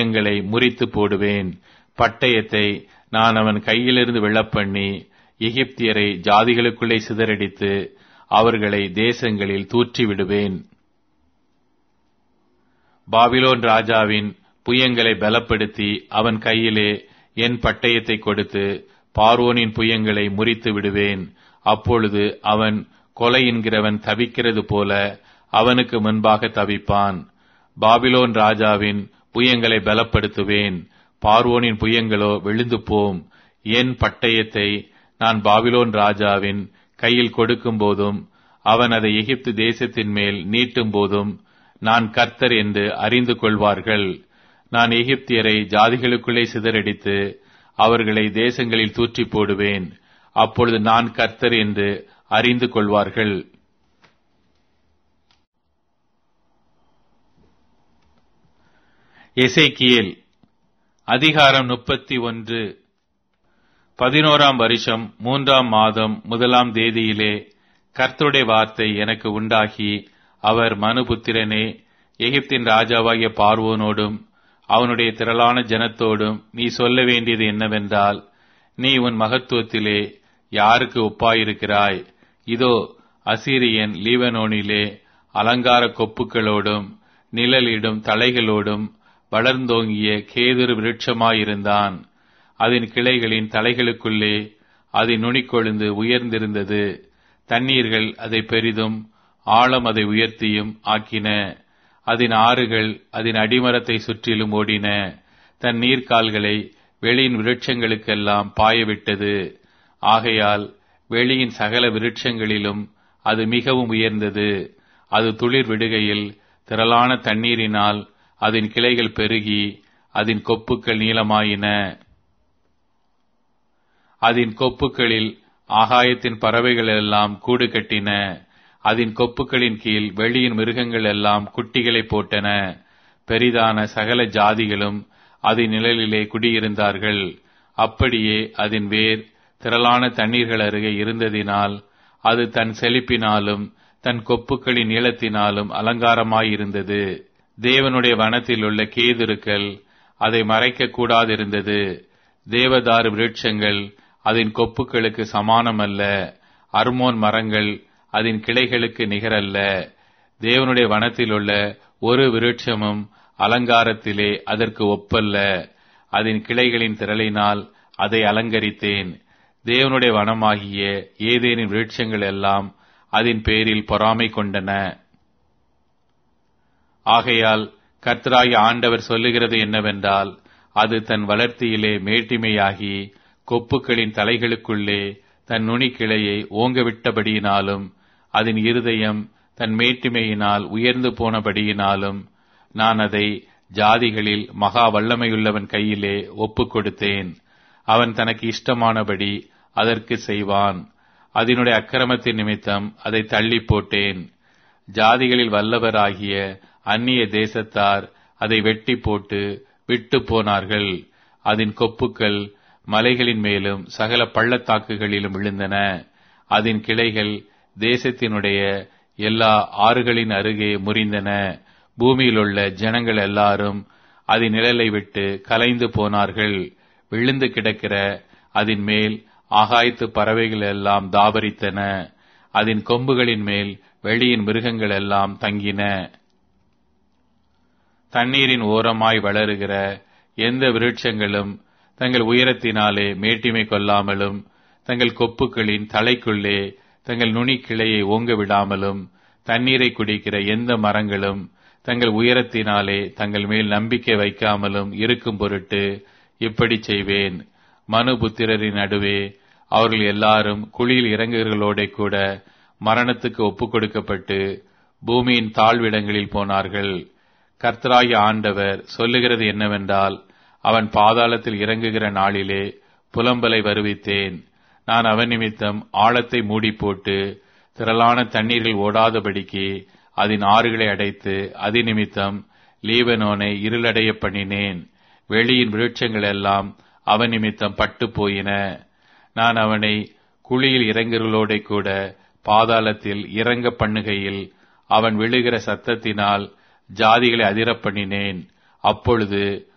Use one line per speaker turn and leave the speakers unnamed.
புயங்களை முறித்து போடுவேன் பட்டயத்தை நான் அவன் கையிலிருந்து விழப்பண்ணி எகிப்தியரை ஜாதிகளுக்குள்ளே சிதறடித்து அவர்களை தேசங்களில் தூற்றி விடுவேன் பாபிலோன் ராஜாவின் புயங்களை பலப்படுத்தி அவன் கையிலே என் பட்டயத்தை கொடுத்து பார்வோனின் புயங்களை முறித்து விடுவேன் அப்பொழுது அவன் கொலை என்கிறவன் தவிக்கிறது போல அவனுக்கு முன்பாக தவிப்பான் பாபிலோன் ராஜாவின் புயங்களை பலப்படுத்துவேன் பார்வோனின் புயங்களோ விழுந்து போம் என் பட்டயத்தை நான் பாபிலோன் ராஜாவின் கையில் கொடுக்கும் போதும் அவன் அதை எகிப்து தேசத்தின் மேல் நீட்டும் போதும் நான் கர்த்தர் என்று அறிந்து கொள்வார்கள் நான் எகிப்தியரை ஜாதிகளுக்குள்ளே சிதறடித்து அவர்களை தேசங்களில் தூற்றி போடுவேன் அப்பொழுது நான் கர்த்தர் என்று அறிந்து கொள்வார்கள் எசேக்கியேல் அதிகாரம் முப்பத்தி ஒன்று பதினோராம் வருஷம் மூன்றாம் மாதம் முதலாம் தேதியிலே கர்த்தருடைய வார்த்தை எனக்கு உண்டாகி அவர் மனுபுத்திரனே எகிப்தின் ராஜாவாகிய பார்வோனோடும் அவனுடைய திரளான ஜனத்தோடும் நீ சொல்ல வேண்டியது என்னவென்றால் நீ உன் மகத்துவத்திலே யாருக்கு ஒப்பாயிருக்கிறாய் இதோ அசீரியன் லீவனோனிலே அலங்கார கொப்புகளோடும் நிழலிடும் தலைகளோடும் வளர்ந்தோங்கிய கேதுரு விருட்சமாயிருந்தான் அதன் கிளைகளின் தலைகளுக்குள்ளே அதன் நுனிக்கொழுந்து உயர்ந்திருந்தது தண்ணீர்கள் அதை பெரிதும் ஆழம் அதை உயர்த்தியும் ஆக்கின அதன் ஆறுகள் அதன் அடிமரத்தை சுற்றிலும் ஓடின தன் நீர்க்கால்களை வெளியின் விருட்சங்களுக்கெல்லாம் பாயவிட்டது ஆகையால் வெளியின் சகல விருட்சங்களிலும் அது மிகவும் உயர்ந்தது அது துளிர் விடுகையில் திரளான தண்ணீரினால் அதன் கிளைகள் பெருகி அதன் கொப்புக்கள் நீளமாயின அதன் கொப்புக்களில் ஆகாயத்தின் பறவைகள் எல்லாம் கூடு கட்டின அதன் கொப்புக்களின் கீழ் வெளியின் மிருகங்கள் எல்லாம் குட்டிகளை போட்டன பெரிதான சகல ஜாதிகளும் அதன் நிழலிலே குடியிருந்தார்கள் அப்படியே அதன் வேர் திரளான தண்ணீர்கள் அருகே இருந்ததினால் அது தன் செழிப்பினாலும் தன் கொப்புக்களின் நீளத்தினாலும் அலங்காரமாயிருந்தது தேவனுடைய வனத்தில் உள்ள கேதுருக்கள் அதை மறைக்க கூடாதிருந்தது தேவதாரு விருட்சங்கள் அதன் கொப்புக்களுக்கு சமானமல்ல அர்மோன் மரங்கள் அதன் கிளைகளுக்கு நிகரல்ல தேவனுடைய வனத்தில் உள்ள ஒரு விருட்சமும் அலங்காரத்திலே அதற்கு ஒப்பல்ல அதன் கிளைகளின் திரளினால் அதை அலங்கரித்தேன் தேவனுடைய வனமாகிய ஏதேனின் விருட்சங்கள் எல்லாம் அதன் பேரில் பொறாமை கொண்டன ஆகையால் கர்த்தராகிய ஆண்டவர் சொல்லுகிறது என்னவென்றால் அது தன் வளர்த்தியிலே மேட்டிமையாகி கொப்புக்களின் தலைகளுக்குள்ளே தன் நுனிக்கிளையை ஓங்கவிட்டபடியினாலும் அதன் இருதயம் தன் மேட்டிமையினால் உயர்ந்து போனபடியினாலும் நான் அதை ஜாதிகளில் மகா வல்லமையுள்ளவன் கையிலே ஒப்புக் கொடுத்தேன் அவன் தனக்கு இஷ்டமானபடி அதற்கு செய்வான் அதனுடைய அக்கிரமத்தின் நிமித்தம் அதை தள்ளி போட்டேன் ஜாதிகளில் வல்லவராகிய அந்நிய தேசத்தார் அதை வெட்டி போட்டு விட்டு போனார்கள் அதன் கொப்புக்கள் மலைகளின் மேலும் சகல பள்ளத்தாக்குகளிலும் விழுந்தன அதன் கிளைகள் தேசத்தினுடைய எல்லா ஆறுகளின் அருகே முறிந்தன பூமியிலுள்ள ஜனங்கள் எல்லாரும் அதன் நிழலை விட்டு கலைந்து போனார்கள் விழுந்து கிடக்கிற அதன் மேல் ஆகாயத்து பறவைகள் எல்லாம் தாபரித்தன அதன் கொம்புகளின் மேல் வெளியின் மிருகங்கள் எல்லாம் தங்கின தண்ணீரின் ஓரமாய் வளருகிற எந்த விருட்சங்களும் தங்கள் உயரத்தினாலே மேட்டிமை கொள்ளாமலும் தங்கள் கொப்புகளின் தலைக்குள்ளே தங்கள் நுனி கிளையை ஓங்க விடாமலும் தண்ணீரை குடிக்கிற எந்த மரங்களும் தங்கள் உயரத்தினாலே தங்கள் மேல் நம்பிக்கை வைக்காமலும் இருக்கும் பொருட்டு இப்படி செய்வேன் மனுபுத்திரரின் நடுவே அவர்கள் எல்லாரும் குழியில் இறங்குகளோட கூட மரணத்துக்கு ஒப்புக் கொடுக்கப்பட்டு பூமியின் தாழ்விடங்களில் போனார்கள் கர்த்தராகிய ஆண்டவர் சொல்லுகிறது என்னவென்றால் அவன் பாதாளத்தில் இறங்குகிற நாளிலே புலம்பலை வருவித்தேன் நான் அவன் நிமித்தம் ஆழத்தை மூடி போட்டு திரளான தண்ணீர்கள் ஓடாதபடிக்கு அதன் ஆறுகளை அடைத்து அதி நிமித்தம் லீபனோனை இருளடைய பண்ணினேன் வெளியின் விருட்சங்கள் எல்லாம் அவன் நிமித்தம் பட்டு போயின நான் அவனை குழியில் இறங்குகளோட கூட பாதாளத்தில் இறங்க பண்ணுகையில் அவன் விழுகிற சத்தத்தினால் ஜாதிகளை அதிரப் பண்ணினேன் அப்பொழுது